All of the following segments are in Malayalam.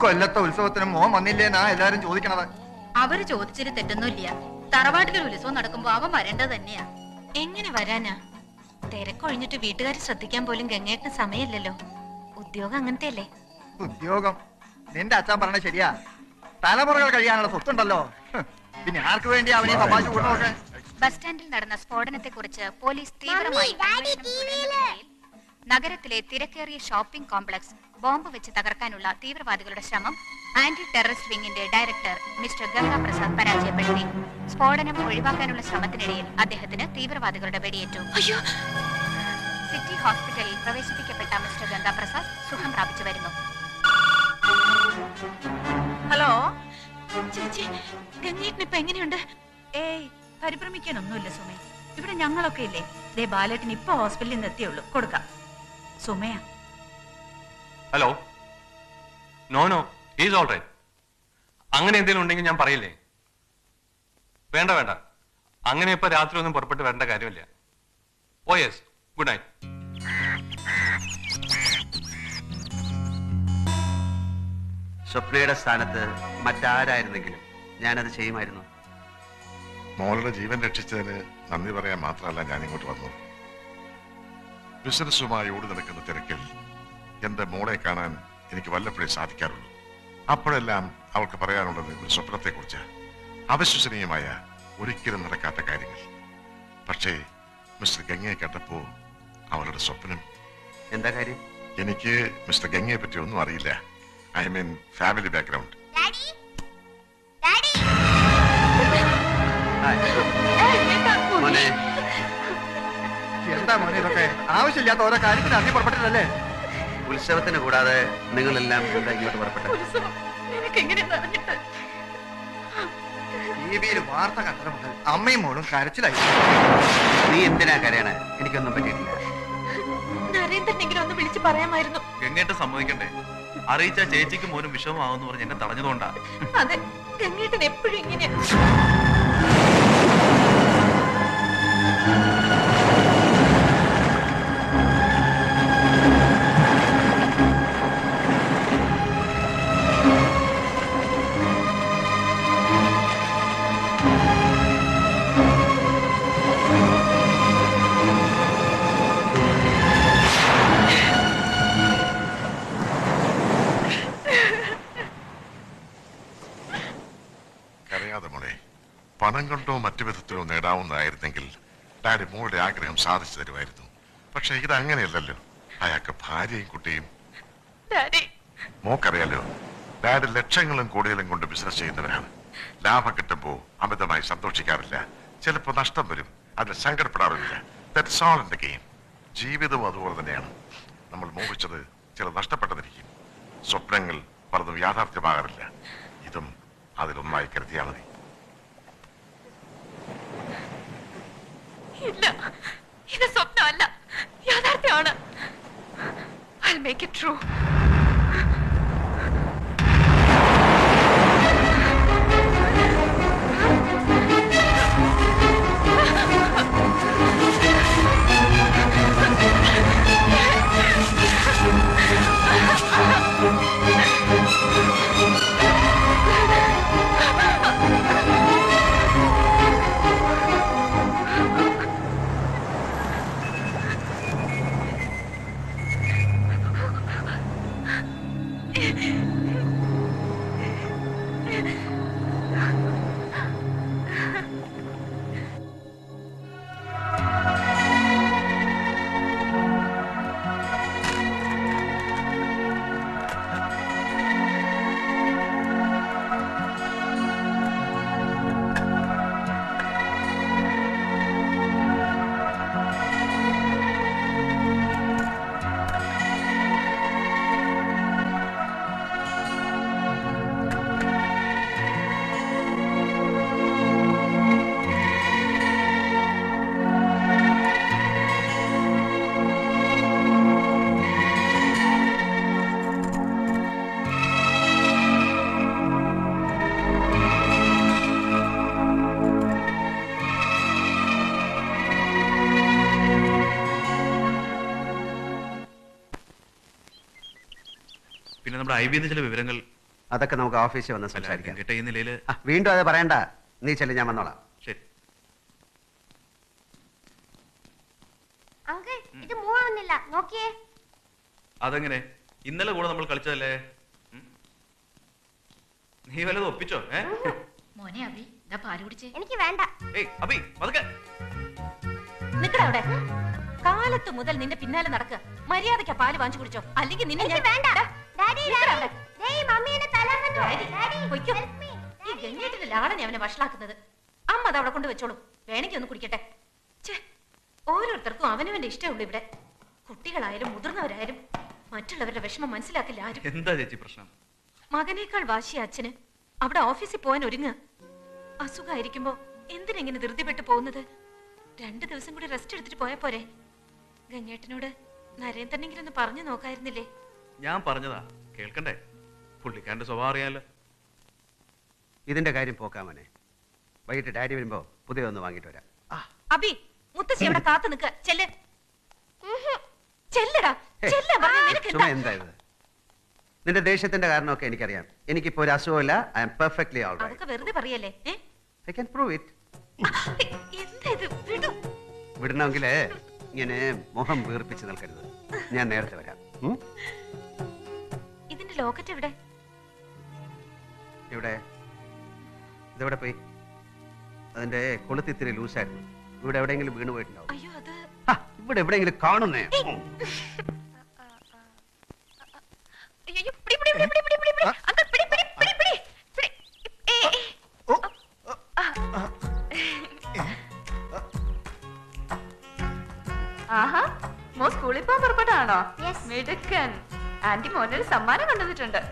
ഇക്കൊല്ലത്തെ ഉത്സവത്തിന് മോൻ വന്നില്ലേന്നാ എല്ലാരും ചോദിക്കണത് അവര് ചോദിച്ചിട്ട് തെറ്റൊന്നുമില്ല തറവാട്ടിലൊരു ഉത്സവം നടക്കുമ്പോ അവൻ വരേണ്ടത് തന്നെയാ എങ്ങനെ വരാനാ തിരക്കൊഴിഞ്ഞിട്ട് വീട്ടുകാർ ശ്രദ്ധിക്കാൻ പോലും ഗംഗേട്ടന് സമയമില്ലല്ലോ ഉദ്യോഗം അങ്ങനത്തെ അല്ലേ ഉദ്യോഗം നിന്റെ അച്ഛൻ പറഞ്ഞ ശരിയാ തലമുറകൾ കഴിയാനുള്ള സ്വത്തുണ്ടല്ലോ ഹ്, പിന്നെ ആർക്ക് വേണ്ടി അവനെ തമാശ കൂട്ടണമൊക്കെ ബസ് സ്റ്റാൻഡിൽ നടന്ന സ്ഫോടനത്തെ കുറിച്ച് പോലീസ് തീവ്രമായി അന്വേഷണം തുടരുന്ന നിലയിൽ നഗരത്തിലെ തിരക്കേറിയ ഷോപ്പിംഗ് കോംപ്ലക്സ് ബോംബ് വെച്ച് തകർക്കാനുള്ള തീവ്രവാദികളുടെ ശ്രമം ആന്റി ടെററിസ്റ്റ് വിങ്ങിന്റെ ഡയറക്ടർ മിസ്റ്റർ ഗംഗാ പ്രസാദ് പരാജയപ്പെടുത്തി സ്ഫോടനം ഒഴിവാക്കാനുള്ള ശ്രമത്തിനിടയിൽ അദ്ദേഹത്തിന് തീവ്രവാദികളുടെ വെടിയേറ്റു അയ്യോ സിറ്റി ഹോസ്പിറ്റലിൽ പ്രവേശിപ്പിക്കപ്പെട്ട മിസ്റ്റർ ഗംഗാ പ്രസാദ് സുഖം പ്രാപിച്ചു വരുന്നു ഹലോ ചേച്ചി ഗംഗേട്ടൻ ഇപ്പൊ എങ്ങനെയുണ്ട് ഏയ് പരിഭ്രമിക്കാനൊന്നുമില്ല സുമേ ഇവിടെ ഞങ്ങളൊക്കെ ഇല്ലേ ദേ ബാലേട്ടൻ ഇപ്പൊ ഹോസ്പിറ്റലിൽ നിന്ന് എത്തിയുള്ളൂ കൊടുക്കാം Sumaya hello no no is all right അങ്ങനെ എന്തെങ്കിലും ഉണ്ടെങ്കിൽ ഞാൻ പറയില്ലേ വേണ്ട വേണ്ട അങ്ങനെ ഇപ്പൊ രാത്രി ഒന്നും പുറപ്പെട്ട് വരേണ്ട കാര്യമില്ല ഓ യെസ് ഗുഡ് നൈറ്റ് സ്വപ്നയുടെ സ്ഥാനത്ത് മറ്റാരായിരുന്നെങ്കിലും ഞാനത് ചെയ്യുമായിരുന്നു മോളുടെ ജീവൻ രക്ഷിച്ചതിന് നന്ദി പറയാൻ മാത്രമല്ല ഞാൻ ഇങ്ങോട്ട് വന്നത് ബിസിനസ്സുമായി ഓടി നടക്കുന്ന തിരക്കിൽ എന്റെ മോളെ കാണാൻ എനിക്ക് വല്ലപ്പോഴേ സാധിക്കാറുള്ളൂ അപ്പോഴെല്ലാം അവൾക്ക് പറയാനുള്ളത് ഒരു സ്വപ്നത്തെക്കുറിച്ച് അവിശ്വസനീയമായ ഒരിക്കലും നടക്കാത്ത കാര്യങ്ങൾ പക്ഷേ മിസ്റ്റർ ഗംഗയെ കേട്ടപ്പോ അവളുടെ സ്വപ്നം എന്താ കാര്യം എനിക്ക് മിസ്റ്റർ ഗംഗയെ പറ്റി ഒന്നും അറിയില്ല ഐ മീൻ ഫാമിലി ബാക്ക്ഗ്രൗണ്ട് മോനെ എന്താ മോനെ ഇതൊക്കെ ആവശ്യമില്ലാത്ത ഓരോ കാര്യത്തിന് അന്നി പുറപ്പെട്ടിട്ടല്ലേ ഉത്സവത്തിന് കൂടാതെ നിങ്ങളെല്ലാം എന്താ ഇങ്ങോട്ട് പുറപ്പെട്ടത് ടി വിയിൽ വാർത്ത കണ്ടത് മുതൽ അമ്മയും മോളും കരച്ചിലായി നീ എന്തിനാ കരയണേ എനിക്കൊന്നും പറ്റിയിട്ടില്ല നരേന്ദ്രനെങ്കിലും ഒന്ന് വിളിച്ചു പറയാമായിരുന്നു ഗംഗേട്ട് സമ്മതിക്കണ്ടേ അറിയിച്ച ചേച്ചിക്ക് മോനും വിഷമമാവെന്ന് പറഞ്ഞ് എന്നെ തടഞ്ഞതുകൊണ്ടാ അതെ ഗംഗേട്ടൻ എപ്പോഴും ഇങ്ങനെ കരയാതെ മോളെ പണം കൊണ്ടോ മറ്റു വിധത്തിലോ നേടാവുന്നതായിരുന്നെങ്കിൽ ഡാഡി മോളുടെ ആഗ്രഹം സാധിച്ചു തരുമായിരുന്നു പക്ഷെ ഇത് അങ്ങനെയല്ലല്ലോ അയാൾക്ക് ഭാര്യയും കുട്ടിയും ഡാഡി മോക്കറിയാലോ ഡാഡി ലക്ഷങ്ങളും കോടികളും കൊണ്ട് ബിസിനസ് ചെയ്യുന്നവരാണ് ലാഭം കിട്ടുമ്പോ അമിതമായി സന്തോഷിക്കാറില്ല ചിലപ്പോ നഷ്ടം വരും അതിൽ സങ്കടപ്പെടാറില്ല that's all in the game ജീവിതവും അതുപോലെ തന്നെയാണ് നമ്മൾ മോഹിച്ചത് ചില നഷ്ടപ്പെട്ടതിരിക്കും സ്വപ്നങ്ങൾ പലതും യാഥാർത്ഥ്യമാകാറില്ല ഇതും അതിലൊന്നായി കരുതിയാൽ മതി ഇല്ല ഇത് സ്വപ്നമല്ല യാഥാർത്ഥ്യമാണ് ഐ മേക്ക് ഇറ്റ് ട്രൂ പിന്നെ നമ്മുടെ ഐ ബിന്ന് ചില വിവരങ്ങൾ അതൊക്കെ നമുക്ക് ഓഫീസിൽ വന്ന് സംസാരിക്കാം കിട്ടിയ ഈ നിലയില് ആ, വീണ്ടും അത് പറയണ്ട നീ ചെല്ലു ഞാൻ വന്നോളാം ശരി അങ്കിൾ ഇത് മൂവൊന്നില്ല നോക്കിയേ അതെങ്ങനെ ഇന്നലെ കൂടെ നമ്മൾ കളിച്ചതല്ലേ ഉം? നീ വല്ലതും ഒപ്പിച്ചോ ഏ മോനെ അബി ഇതാ പാല് കുടിച്ചേ എനിക്ക് വേണ്ട ഏയ് അബി പതുക്കെ നിക്കടാ അവിടെ കാലത്ത് മുതൽ നിന്റെ പിന്നാലെ നടക്കുക മര്യാദയ്ക്ക് പാല് വാങ്ങിച്ചു കുടിച്ചോ അല്ലെങ്കിൽ നിന്നെ എനിക്ക് ഞാൻ വേണ്ട ഡാഡി നിക്കടാ ഡാഡി അവിടെ. ദേ ഈ മമ്മീനെ തലങ്ങുന്നു ഡാഡി, ഡാഡി പൊയ്ക്കോ. help me. ഈ ഗംഗേട്ടിന്റെ ലാളനെ അവനെ വഷളാക്കുന്നത് അമ്മ അത് അവിടെ കൊണ്ട് വെച്ചോളൂ വേണമെങ്കിൽ ഒന്ന് കുടിക്കട്ടെ ഛേ ഓരോരുത്തർക്കും അവനവന്റെ ഇഷ്ടമുള്ളൂ ഇവിടെ കുട്ടികളായാലും മുതിർന്നവരായാലും മറ്റുള്ളവരുടെ വിഷമം മനസ്സിലാക്കില്ല ആരും എന്താ ചേച്ചി പ്രശ്നം മകനേക്കാൾ വാശി അച്ഛന് അവിടെ ഓഫീസിൽ പോകാൻ ഒരുങ്ങ അസുഖമായിരിക്കുമ്പോ എന്തിനെങ്ങനെ ധൃതിപ്പെട്ട് പോകുന്നത് രണ്ടു ദിവസം കൂടി റെസ്റ്റ് എടുത്തിട്ട് പോയാ പോരെ ഗംഗേട്ടനോട് നരേന്ദ്രനെങ്കിലും ഒന്ന് പറഞ്ഞു നോക്കായിരുന്നില്ലേ ഞാൻ പറഞ്ഞതാ കേൾക്കണ്ടേ പുള്ളിക്കാരന്റെ സ്വഭാവം അറിയാലോ ഇതിന്റെ കാര്യം പോക്കാമനെ വൈകിട്ട് ഡാഡി വരുമ്പോ പുതിയ ഒന്ന് വാങ്ങിട്ട് വരാം അബി മുത്തശ്ശി അവിടെ കാത്തു നിക്ക ചെല്ല് ചെല്ലടാ ചെല്ല പറഞ്ഞു നിനക്ക് ചുമ എന്താ എന്താ ഇത് നിന്റെ ദേഷ്യത്തിന്റെ കാരണമൊക്കെ എനിക്കറിയാം എനിക്കിപ്പോ ഒരു അസുഖമില്ല ഐ എം പെർഫെക്റ്റ്ലി ഓൾ അതൊക്കെ വെറുതെ പറയല്ലേ ഏ? ഐ ക്യാൻ പ്രൂവ് ഇറ്റ് എന്താ ഇത് വിടൂ വിടണമെങ്കിൽ ഇങ്ങനെ മുഖം വീർപ്പിച്ച് നിൽക്കരുത് ഞാൻ നേരത്തെ വരാം ഉം? ഇതിന്റെ ലോക്കറ്റ് എവിടെ ഇവിടെ ഇതെവിടെ പോയി അതിന്റെ കൊളുത്ത് ഇത്തിരി ലൂസായിരുന്നു ഇവിടെ എവിടെയെങ്കിലും വീണ് പോയിട്ടുണ്ടാവും അയ്യോ അത് ഹ, ഇവിടെ എവിടെയെങ്കിലും കാണുന്നേ ഉം. അയ്യോ പിടി പിടി പിടി പിടി പിടി പിടി പിടി അങ്കിൾ പിടി പിടി പിടി പിടി പിടി ഏ ഏ. ഓ, ആഹാ മോ സ്കൂളിൽ പോകാൻ പുറപ്പെട്ടാണോ Yes. മിടുക്കൻ ആന്റി മോനൊരു സമ്മാനം കൊണ്ടുവന്നിട്ടുണ്ട്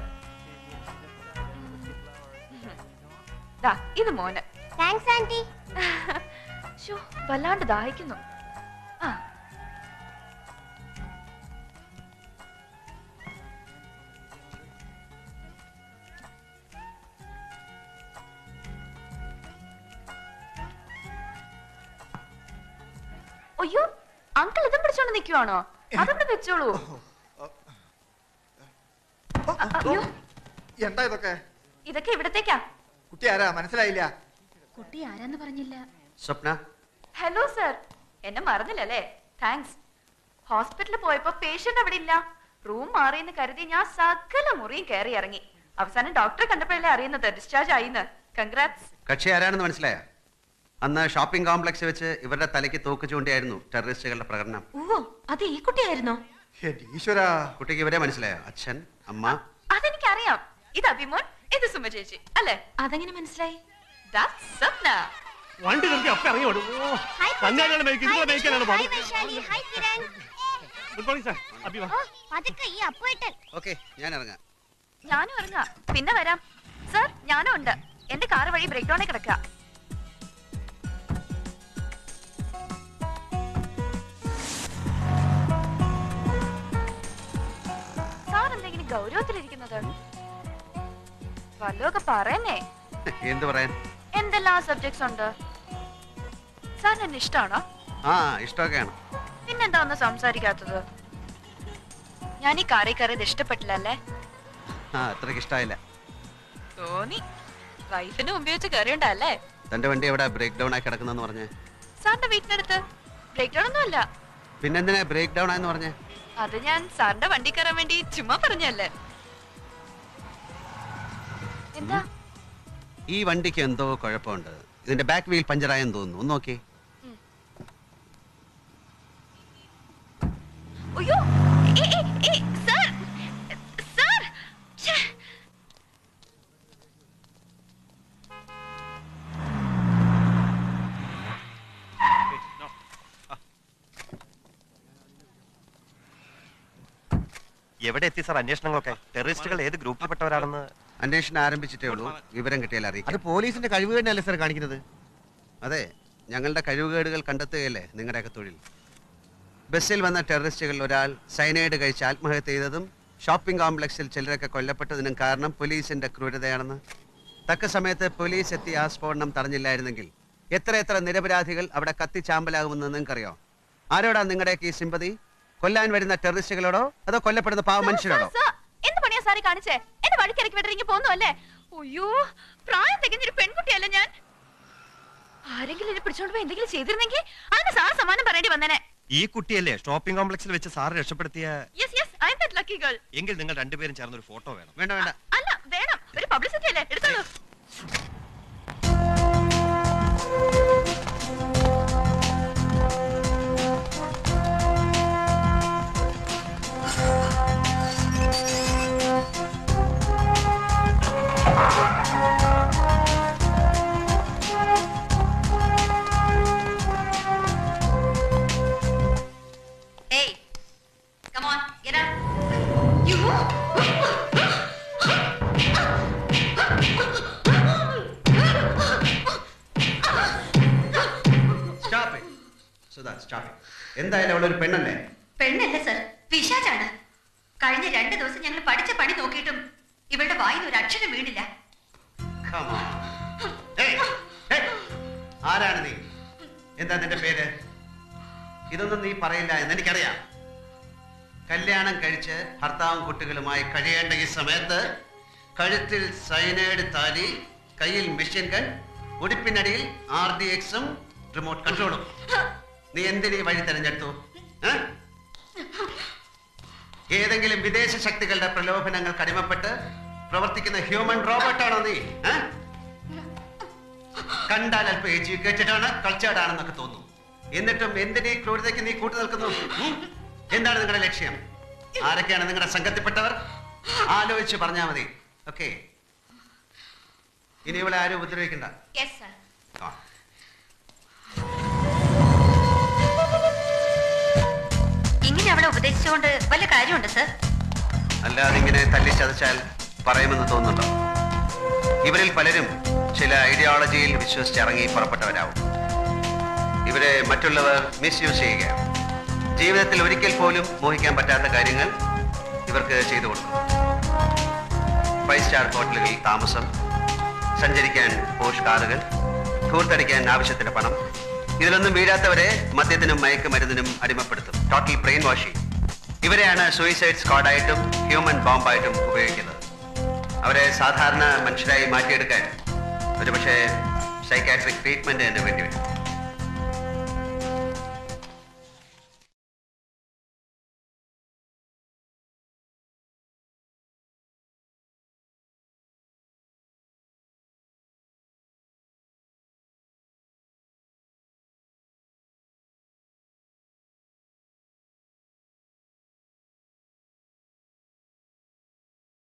ദാ ഇത് മോന് താങ്ക്സ് ആന്റി ശോ, വല്ലാണ്ട് ദാഹിക്കുന്നു ആ അയ്യോ അങ്കിൾ ഇതും പിടിച്ചോണ്ട് നിൽക്കുവാണോ അതവിടെ വെച്ചോളൂ അയ്യോ എന്താ ഇതൊക്കെ ഇതൊക്കെ ഇവിടത്തേക്കാ കുട്ടി ആരാ മനസ്സിലായില്ല കുട്ടി ആരാന്ന് പറഞ്ഞില്ല സ്വപ്ന ഹലോ സർ എന്നെ മറന്നില്ലല്ലേ താങ്ക്സ് ഹോസ്പിറ്റലിൽ പോയപ്പോ പേഷ്യന്റ് അവിടെ ഇല്ല റൂം മാറിയെന്ന് കരുതി ഞാൻ സകല മുറിയും കയറി ഇറങ്ങി അവസാനം ഡോക്ടറെ കണ്ടപ്പോഴല്ലേ അറിയുന്നത് ഡിസ്ചാർജ് ആയിന്ന് കൺഗ്രാറ്റ്സ് കക്ഷി ആരാണെന്ന് മനസ്സിലായ അന്ന് ഷോപ്പിംഗ് കോംപ്ലക്സ് വെച്ച് ഇവരുടെ തലയ്ക്ക് തോക്ക് ചൂണ്ടിയായിരുന്നു ടെററിസ്റ്റുകളുടെ പ്രകടനം ഓ അത് ഈ കുട്ടിയായിരുന്നോ എന്റെ ഈശ്വരാ കുട്ടിക്ക് ഇവരെ മനസ്സിലായോ അച്ഛൻ അമ്മ അതെനിക്കറിയാം ഇത് അഭിമോൻ ഇത് സുമ ചേച്ചി അല്ലേ അതെങ്ങനെ മനസ്സിലായി That's സ്വപ്ന വണ്ടി നിർത്തി ഒക്കെ ഇറങ്ങി ഓടും ഓ ഹായ് കന്നാലികളെ മേയ്ക്ക് ഇതുപോലെ മേയ്ക്കാനാണ് ഹായ് പാട് Vaishali hi Kiran good morning sir Abi വാ ഓ പതുക്കെ ഈ അപ്പുവേട്ടൻ ഓക്കെ ഞാൻ ഇറങ്ങാം ഞാനും ഇറങ്ങാം പിന്നെ വരാം സർ ഞാനും ഉണ്ട് എന്റെ കാർ വഴി ബ്രേക്ക് ഡൗണിൽ കിടക്കുക സാർ എന്തെങ്കിലും ഗൗരവത്തിലിരിക്കുന്നത് വല്ലതൊക്കെ പറയുന്നേ എന്ത് പറയാൻ എന്തെല്ലാം സബ്ജക്ട്സ് ഉണ്ട് സാറിന് എന്നെ ഇഷ്ടമാണോ ആ ഇഷ്ടമൊക്കെയാണ് പിന്നെന്താ ഒന്ന് സംസാരിക്കാത്തത് ഞാൻ ഈ കാറിൽ കയറിയത് ഇഷ്ടപ്പെട്ടില്ല അല്ലേ ആ അത്രയ്ക്ക് ഇഷ്ടമായില്ല തോന്നി വൈഫിന് മുമ്പ് വെച്ച് കയറിയുണ്ടല്ലേ തന്റെ വണ്ടി എവിടെ ബ്രേക്ക് ഡൗൺ ആയി കിടക്കുന്നെന്ന് പറഞ്ഞേ സാറിന്റെ വീട്ടിനടുത്ത് ബ്രേക്ക് ഡൗൺ ഒന്നും അല്ല പിന്നെന്തിനാ ബ്രേക്ക് ഡൗൺ ആയെന്ന് പറഞ്ഞേ അത് ഞാൻ സാറിന്റെ വണ്ടി കയറാൻ വേണ്ടി ചുമ്മാ പറഞ്ഞല്ലേ എന്താ ഈ വണ്ടിക്ക് എന്തോ കുഴപ്പമുണ്ട് ഇതിന്റെ ബാക്ക് വീൽ പഞ്ചറായെന്ന് തോന്നുന്നു ഒന്ന് നോക്കി അയ്യോ ഏ, ഏ, ഏ, സാർ സാർ ഛേ. എവിടെ എത്തി സാർ അന്വേഷണങ്ങളൊക്കെ ടെററിസ്റ്റുകൾ ഏത് ഗ്രൂപ്പിൽപ്പെട്ടവരാണെന്ന് അന്വേഷണം ആരംഭിച്ചിട്ടേ ഉള്ളൂ വിവരം കിട്ടിയാൽ അത് അറിയിക്കാം പോലീസിന്റെ കഴിവ് തന്നെയല്ലേ സാർ കാണിക്കുന്നത് അതെ ഞങ്ങളുടെ കഴിവുകേടുകൾ കണ്ടെത്തുകയല്ലേ നിങ്ങളുടെയൊക്കെ തൊഴിൽ ബസ്സിൽ വന്ന ടെററിസ്റ്റുകളിൽ ഒരാൾ സൈനൈഡ് കഴിച്ച് ആത്മഹത്യ ചെയ്തതും ഷോപ്പിംഗ് കോംപ്ലക്സിൽ ചിലരൊക്കെ കൊല്ലപ്പെട്ടതിനും കാരണം പോലീസിന്റെ ക്രൂരതയാണെന്ന് തക്ക സമയത്ത് പോലീസ് എത്തി ആ സ്ഫോടനം തടഞ്ഞില്ലായിരുന്നെങ്കിൽ എത്ര എത്ര നിരപരാധികൾ അവിടെ കത്തിച്ചാമ്പലാകുമെന്ന് നിങ്ങൾക്കറിയോ ആരോടാ നിങ്ങളുടെയൊക്കെ ഈ സിമ്പതി കൊല്ലാൻ വരുന്ന ടെററിസ്റ്റുകളോടോ അതോ കൊല്ലപ്പെടുന്ന പാവ മനുഷ്യരോടോ സാർ, എന്ത് പണിയാ സാറി കാണിച്ചേ എന്നെ വഴിക്കിറക്കി വിട്ടിറങ്ങി പോന്നു അല്ലേ അയ്യോ പ്രായം തികഞ്ഞൊരു പെൺകുട്ടിയല്ല ഞാൻ ആരെങ്കിലും എന്നെ പിടിച്ചോണ്ട് പോയി എന്തെങ്കിലും ചെയ്തിരുന്നെങ്കിൽ അതിന് സാർ സമ്മാനം പറയേണ്ടി വന്നേനെ ഈ കുട്ടിയല്ലേ ഷോപ്പിംഗ് കോംപ്ലക്സിൽ വെച്ച് സാറ് രക്ഷപ്പെടുത്തിയ yes yes I am that lucky girl എങ്കിൽ നിങ്ങൾ രണ്ടുപേരും ചേർന്ന് ഒരു ഫോട്ടോ വേണം വേണ്ട വേണ്ട അല്ല വേണം ഒരു പബ്ലിസിറ്റി അല്ലേ എടുത്തോളൂ Hey, come on, get up. You. Stop it. Sudha, stop it. എന്തായാലും അവളൊരു പെണ്ണല്ലേ പെണ്ണല്ല സർ പിശാചാണ് കഴിഞ്ഞ രണ്ട് ദിവസം ഞങ്ങൾ പഠിച്ച പണി നോക്കിയിട്ടും ഇവളുടെ വായിൽ ഒരു അക്ഷരം വീണില്ല Come on. Hey, hey. ആരാണ് നീ എന്താ നിന്റെ പേര് ഇതൊന്നും നീ പറയില്ല എന്ന് എനിക്കറിയാം കല്യാണം കഴിച്ച് ഭർത്താവും കുട്ടികളുമായി കഴിയേണ്ട ഈ സമയത്ത് കഴുത്തിൽ സൈനൈഡ് താലി കയ്യിൽ മെഷീൻ ഗൺ ഉടുപ്പിനടിയിൽ ആർ ഡി എക്സും റിമോട്ട് കൺട്രോളും നീ എന്തിനീ വഴി തെരഞ്ഞെടുത്തു ഏ? ഏതെങ്കിലും വിദേശ ശക്തികളുടെ പ്രലോഭനങ്ങൾക്ക് അടിമപ്പെട്ട് പ്രവർത്തിക്കുന്ന ഹ്യൂമൻ റോബോട്ടാണോ നീ ഏ? കണ്ടാൽ അല്പം എഡ്യൂക്കേറ്റഡ് ആണ് കൾച്ചേർഡ് ആണെന്നൊക്കെ തോന്നുന്നു എന്നിട്ടും എന്തിനീ ക്രൂരതയ്ക്ക് നീ കൂട്ടു നിൽക്കുന്നു ഉം? എന്താണ് നിങ്ങളുടെ ലക്ഷ്യം ആരൊക്കെയാണ് നിങ്ങളുടെ സംഘത്തിൽപ്പെട്ടവർ ആലോചിച്ച് പറഞ്ഞാൽ മതി ഓക്കെ ഇനി ഇവിടെ ആരും ഉപദ്രവിക്കണ്ട യെസ് സർ ആ. ഇങ്ങനെ അവളെ ഉപദേശിച്ചുകൊണ്ട് വല്ല കാര്യമുണ്ട് സർ അല്ലാതെ ഇങ്ങനെ തല്ലി ചതച്ചാൽ പറയുമെന്ന് തോന്നുന്നുണ്ടോ ഇവരിൽ പലരും ചില ഐഡിയോളജിയിൽ വിശ്വസിച്ചിറങ്ങി പുറപ്പെട്ടവരാവും ഇവരെ മറ്റുള്ളവർ മിസ്യൂസ് ചെയ്യുകയാണ് ജീവിതത്തിൽ ഒരിക്കൽ പോലും മോഹിക്കാൻ പറ്റാത്ത കാര്യങ്ങൾ ഇവർക്ക് ചെയ്തു കൊടുക്കും ഫൈവ് സ്റ്റാർ ഹോട്ടലുകളിൽ താമസം സഞ്ചരിക്കാൻ പോഷ് കാറുകൾ ധൂർത്തടിക്കാൻ ആവശ്യത്തിന് പണം ഇതിലൊന്നും വീഴാത്തവരെ മദ്യത്തിനും മയക്കുമരുന്നിനും അടിമപ്പെടുത്തും ടോട്ടൽ ബ്രെയിൻ വാഷിംഗ് ഇവരെയാണ് സൂയിസൈഡ് സ്ക്വാഡായിട്ടും ഹ്യൂമൻ ബോംബായിട്ടും ഉപയോഗിക്കുന്നത് അവരെ സാധാരണ മനുഷ്യരായി മാറ്റിയെടുക്കാൻ ഒരുപക്ഷെ സൈക്കാട്രിക് ട്രീറ്റ്മെന്റ് തന്നെ വേണ്ടിവരും